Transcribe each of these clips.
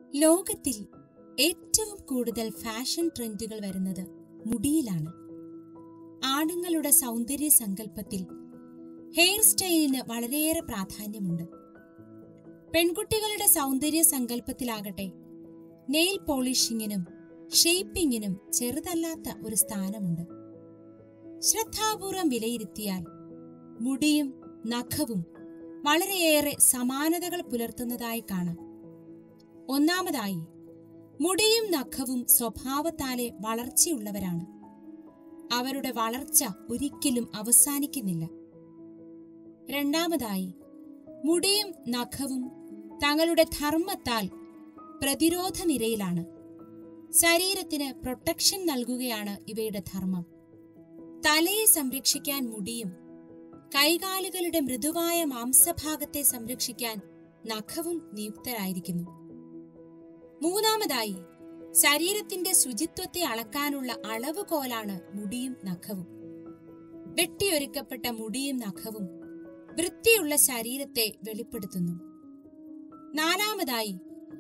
ലോകത്തിൽ ഏറ്റവും കൂടുതൽ ഫാഷൻ ട്രെൻഡുകൾ വരുന്നത് മുടിയിലാണ് ആണുങ്ങളുടെ സൗന്ദര്യ സങ്കല്പത്തിൽ ഹെയർ സ്റ്റൈലിന് വളരെയേറെ പ്രാധാന്യമുണ്ട് പെൺകുട്ടികളുടെ സൗന്ദര്യ സങ്കല്പത്തിലാകട്ടെ നെയിൽ പോളിഷിങ്ങിനും ഷേപ്പിങ്ങിനും ചെറുതല്ലാത്ത ഒരു സ്ഥാനമുണ്ട് ശ്രദ്ധാപൂർവം വിലയിരുത്തിയാൽ മുടിയും നഖവും വളരെയേറെ സമാനതകൾ പുലർത്തുന്നതായി കാണാം ഒന്നാമതായി മുടിയും നഖവും സ്വഭാവത്താലെ വളർച്ചയുള്ളവരാണ് അവരുടെ വളർച്ച ഒരിക്കലും അവസാനിക്കുന്നില്ല രണ്ടാമതായി മുടിയും നഖവും തങ്ങളുടെ ധർമ്മത്താൽ പ്രതിരോധ നിരയിലാണ് ശരീരത്തിന് പ്രൊട്ടക്ഷൻ നൽകുകയാണ് ഇവയുടെ ധർമ്മം തലയെ സംരക്ഷിക്കാൻ മുടിയും കൈകാലുകളുടെ മൃദുവായ മാംസഭാഗത്തെ സംരക്ഷിക്കാൻ നഖവും നിയുക്തരായിരിക്കുന്നു മൂന്നാമതായി ശരീരത്തിന്റെ ശുചിത്വത്തെ അളക്കാനുള്ള അളവുകോലാണ് മുടിയും നഖവും വെട്ടിയൊരുക്കപ്പെട്ട മുടിയും നഖവും വൃത്തിയുള്ള ശരീരത്തെ വെളിപ്പെടുത്തുന്നു നാലാമതായി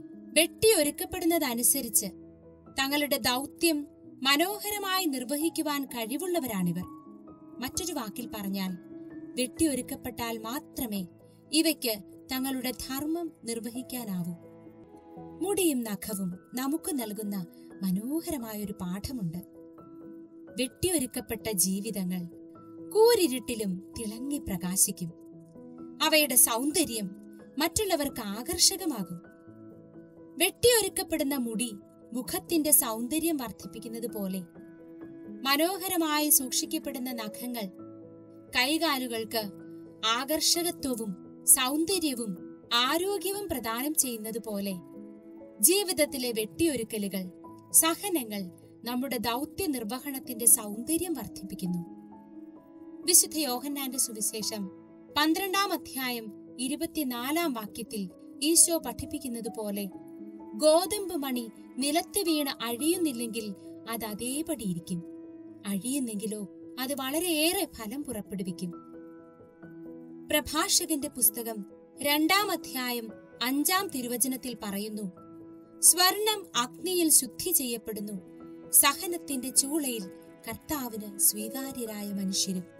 വെട്ടിയൊരുക്കപ്പെടുന്നതനുസരിച്ച് തങ്ങളുടെ ദൗത്യം മനോഹരമായി നിർവഹിക്കുവാൻ കഴിവുള്ളവരാണിവർ മറ്റൊരു വാക്കിൽ പറഞ്ഞാൽ വെട്ടിയൊരുക്കപ്പെട്ടാൽ മാത്രമേ ഇവയ്ക്ക് തങ്ങളുടെ ധർമ്മം നിർവഹിക്കാനാവൂ മുടിയും നഖവും നമുക്ക് നൽകുന്ന മനോഹരമായൊരു പാഠമുണ്ട് വെട്ടിയൊരുക്കപ്പെട്ട ജീവിതങ്ങൾ കൂരിരുട്ടിലും തിളങ്ങി പ്രകാശിക്കും അവയുടെ സൗന്ദര്യം മറ്റുള്ളവർക്ക് ആകർഷകമാകും വെട്ടിയൊരുക്കപ്പെടുന്ന മുടി മുഖത്തിന്റെ സൗന്ദര്യം വർദ്ധിപ്പിക്കുന്നത് പോലെ മനോഹരമായി സൂക്ഷിക്കപ്പെടുന്ന നഖങ്ങൾ കൈകാലുകൾക്ക് ആകർഷകത്വവും സൗന്ദര്യവും ആരോഗ്യവും പ്രദാനം ചെയ്യുന്നത് പോലെ ജീവിതത്തിലെ വെട്ടിയൊരുക്കലുകൾ സഹനങ്ങൾ നമ്മുടെ ദൗത്യ നിർവഹണത്തിന്റെ സൗന്ദര്യം വർദ്ധിപ്പിക്കുന്നു വിശുദ്ധ യോഹന്നാന്റെ സുവിശേഷം പന്ത്രണ്ടാം അധ്യായം ഇരുപത്തിനാലാം വാക്യത്തിൽ ഈശോ പഠിപ്പിക്കുന്നത് പോലെ ഗോതമ്പ് മണി നിലത്ത് വീണ് അഴിയുന്നില്ലെങ്കിൽ അത് അതേപടിയിരിക്കും അഴിയുന്നെങ്കിലോ അത് വളരെയേറെ ഫലം പുറപ്പെടുവിക്കും പ്രഭാഷകന്റെ പുസ്തകം രണ്ടാം അധ്യായം അഞ്ചാം തിരുവചനത്തിൽ പറയുന്നു സ്വർണം അഗ്നിയിൽ ശുദ്ധി ചെയ്യപ്പെടുന്നു സഹനത്തിന്റെ ചൂളയിൽ കർത്താവിന് സ്വീകാര്യരായ മനുഷ്യരും